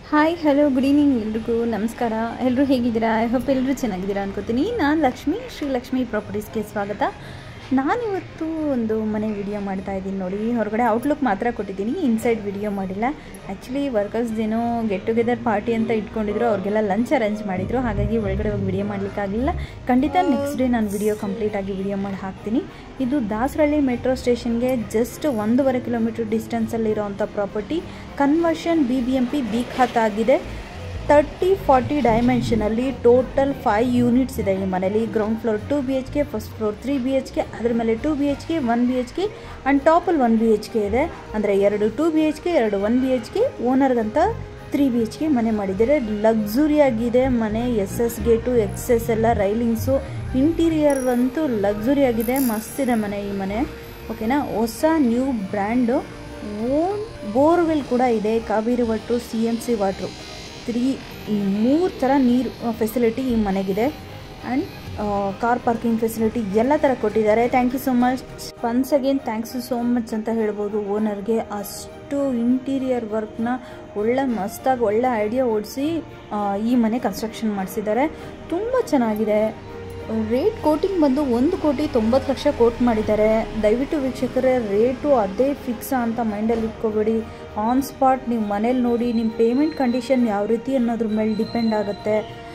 hi hello good evening ಎಲ್ರಿಗೂ ನಮಸ್ಕಾರ ಎಲ್ಲರೂ ಹೇಗಿದ್ದೀರಾ ಐ ಹೋಪ್ ಎಲ್ಲರೂ ಚೆನ್ನಾಗಿದ್ದೀರಾ ಅನ್ಕೋತೀನಿ ನಾನು ಲಕ್ಷ್ಮಿ ಶ್ರೀ ಲಕ್ಷ್ಮಿ ಪ್ರಾಪರ್ಟೀಸ್ಗೆ ಸ್ವಾಗತ ನಾನಿವತ್ತು ಒಂದು ಮನೆ ವಿಡಿಯೋ ಮಾಡ್ತಾ ಇದ್ದೀನಿ ನೋಡಿ ಹೊರಗಡೆ ಔಟ್ಲುಕ್ ಮಾತ್ರ ಕೊಟ್ಟಿದ್ದೀನಿ ಇನ್ಸೈಡ್ ವಿಡಿಯೋ ಮಾಡಿಲ್ಲ ಆ್ಯಕ್ಚುಲಿ ವರ್ಕರ್ಸ್ದೇನೋ ಗೆಟ್ ಟುಗೆದರ್ ಪಾರ್ಟಿ ಅಂತ ಇಟ್ಕೊಂಡಿದ್ರು ಅವ್ರಿಗೆಲ್ಲ ಲಂಚ್ ಅರೇಂಜ್ ಮಾಡಿದರು ಹಾಗಾಗಿ ಒಳಗಡೆ ಹೋಗಿ ವಿಡಿಯೋ ಮಾಡಲಿಕ್ಕಾಗಲಿಲ್ಲ ಖಂಡಿತ ನೆಕ್ಸ್ಟ್ ಡೇ ನಾನು ವಿಡಿಯೋ ಕಂಪ್ಲೀಟಾಗಿ ವಿಡಿಯೋ ಮಾಡಿ ಹಾಕ್ತೀನಿ ಇದು ದಾಸರಳ್ಳಿ ಮೆಟ್ರೋ ಸ್ಟೇಷನ್ಗೆ ಜಸ್ಟ್ ಒಂದೂವರೆ ಕಿಲೋಮೀಟರ್ ಡಿಸ್ಟೆನ್ಸಲ್ಲಿರೋವಂಥ property conversion B B M P B khata ಆಗಿದೆ ತರ್ಟಿ ಫಾರ್ಟಿ ಡೈಮೆನ್ಷನಲ್ಲಿ ಟೋಟಲ್ ಫೈವ್ ಯೂನಿಟ್ಸ್ ಇದೆ ಈ ಮನೇಲಿ ground floor two B H K first floor three B H K ಅದ್ರ ಮೇಲೆ two B H K one B H K and ಟಾಪಲ್ಲಿ one B H K ಇದೆ ಅಂದರೆ ಎರಡು ಟು ಬಿ ಎಚ್ ಕೆ ಎರಡು ಒನ್ ಬಿ ಎಚ್ ಕೆ ಓನರ್ಗಂತ three B H K ಮನೆ ಮಾಡಿದ್ದಾರೆ ಲಕ್ಸುರಿ ಆಗಿದೆ ಮನೆ S S gate X S ಎಲ್ಲ ರೈಲಿಂಗ್ಸು ಇಂಟೀರಿಯರ್ ಅಂತೂ ಲಕ್ಸುರಿ ಆಗಿದೆ ಮಸ್ತಿದೆ ಮನೆ ಈ ಮನೆ ಓಕೆನಾ ಹೊಸ ನ್ಯೂ ಬ್ರ್ಯಾಂಡು ಓನ್ ಬೋರ್ವೆಲ್ ಕೂಡ ಇದೆ Cauvery water C M C water three ಮೂರು ಥರ ನೀರು ಫೆಸಿಲಿಟಿ ಈ ಮನೆಗಿದೆ ಆ್ಯಂಡ್ ಕಾರ್ ಪಾರ್ಕಿಂಗ್ ಫೆಸಿಲಿಟಿ ಎಲ್ಲ ಥರ ಕೊಟ್ಟಿದ್ದಾರೆ thank you so much once again thanks you so much ಅಂತ ಹೇಳ್ಬೋದು ಓನರ್ಗೆ ಅಷ್ಟು ಇಂಟೀರಿಯರ್ ವರ್ಕ್ನ ಒಳ್ಳೆ ಮಸ್ತಾಗಿ ಒಳ್ಳೆ ಐಡಿಯಾ ಓಡಿಸಿ ಈ ಮನೆ ಕನ್ಸ್ಟ್ರಕ್ಷನ್ ಮಾಡಿಸಿದ್ದಾರೆ ತುಂಬ ಚೆನ್ನಾಗಿದೆ ರೇಟ್ ಕೋಟಿಂಗ್ ಬಂದು ಒಂದು ಕೋಟಿ ತೊಂಬತ್ತು ಲಕ್ಷ ಕೋಟ್ ಮಾಡಿದ್ದಾರೆ ದಯವಿಟ್ಟು ವೀಕ್ಷಕರೇ ರೇಟು ಅದೇ ಫಿಕ್ಸ್ ಅಂತ ಮೈಂಡಲ್ಲಿ ಇಟ್ಕೋಬೇಡಿ ಆನ್ ಸ್ಪಾಟ್ ನೀವು ಮನೇಲಿ ನೋಡಿ ನಿಮ್ಮ ಪೇಮೆಂಟ್ ಕಂಡೀಷನ್ ಯಾವ ರೀತಿ ಅನ್ನೋದ್ರ ಮೇಲೆ ಡಿಪೆಂಡ್ ಆಗುತ್ತೆ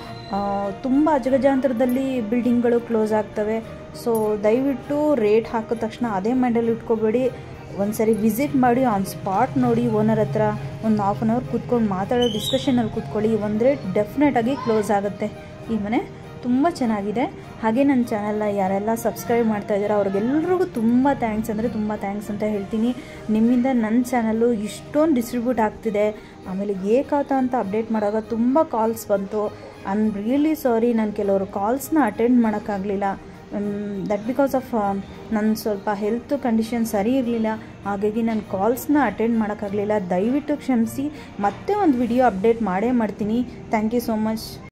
ತುಂಬ ಅಜಗಜಾಂತರದಲ್ಲಿ ಬಿಲ್ಡಿಂಗ್ಗಳು ಕ್ಲೋಸ್ ಆಗ್ತವೆ ಸೊ ದಯವಿಟ್ಟು ರೇಟ್ ಹಾಕಿದ ತಕ್ಷಣ ಅದೇ ಮೈಂಡಲ್ಲಿ ಇಟ್ಕೋಬೇಡಿ ಒಂದು ಸರಿ ವಿಸಿಟ್ ಮಾಡಿ ಆನ್ ಸ್ಪಾಟ್ ನೋಡಿ ಓನರ್ ಹತ್ರ ಒಂದು ಹಾಫ್ ಆನ್ ಅವರ್ ಕೂತ್ಕೊಂಡು ಮಾತಾಡೋ ಡಿಸ್ಕಷನಲ್ಲಿ ಕೂತ್ಕೊಳ್ಳಿ ಒಂದು ರೇಟ್ ಡೆಫಿನೆಟಾಗಿ ಕ್ಲೋಸ್ ಆಗುತ್ತೆ ಈ ಮನೆ ತುಂಬ ಚೆನ್ನಾಗಿದೆ ಹಾಗೆ ನನ್ನ ಚಾನಲ್ನ ಯಾರೆಲ್ಲ ಸಬ್ಸ್ಕ್ರೈಬ್ ಮಾಡ್ತಾ ಇದ್ದೀರೋ ಅವ್ರಿಗೆಲ್ರಿಗೂ ತುಂಬ ಥ್ಯಾಂಕ್ಸ್ ಅಂದರೆ ತುಂಬ ಥ್ಯಾಂಕ್ಸ್ ಅಂತ ಹೇಳ್ತೀನಿ ನಿಮ್ಮಿಂದ ನನ್ನ ಚಾನಲ್ಲು ಇಷ್ಟೊಂದು ಡಿಸ್ಟ್ರಿಬ್ಯೂಟ್ ಆಗ್ತಿದೆ ಆಮೇಲೆ ಏಕಾತ ಅಂತ ಅಪ್ಡೇಟ್ ಮಾಡುವಾಗ ತುಂಬ ಕಾಲ್ಸ್ ಬಂತು ಐ ಆಮ್ ರಿಯಲಿ ಸಾರಿ ನಾನು ಕೆಲವರು ಕಾಲ್ಸ್ನ ಅಟೆಂಡ್ ಮಾಡೋಕ್ಕಾಗಲಿಲ್ಲ ದಟ್ ಬಿಕಾಸ್ ಆಫ್ ನನ್ನ ಸ್ವಲ್ಪ ಹೆಲ್ತ್ ಕಂಡೀಷನ್ ಸರಿ ಇರಲಿಲ್ಲ ಹಾಗಾಗಿ ನಾನು ಕಾಲ್ಸ್ನ ಅಟೆಂಡ್ ಮಾಡೋಕ್ಕಾಗಲಿಲ್ಲ ದಯವಿಟ್ಟು ಕ್ಷಮಿಸಿ ಮತ್ತೆ ಒಂದು ವಿಡಿಯೋ ಅಪ್ಡೇಟ್ ಮಾಡೇ ಮಾಡ್ತೀನಿ ಥ್ಯಾಂಕ್ ಯು ಸೋ ಮಚ್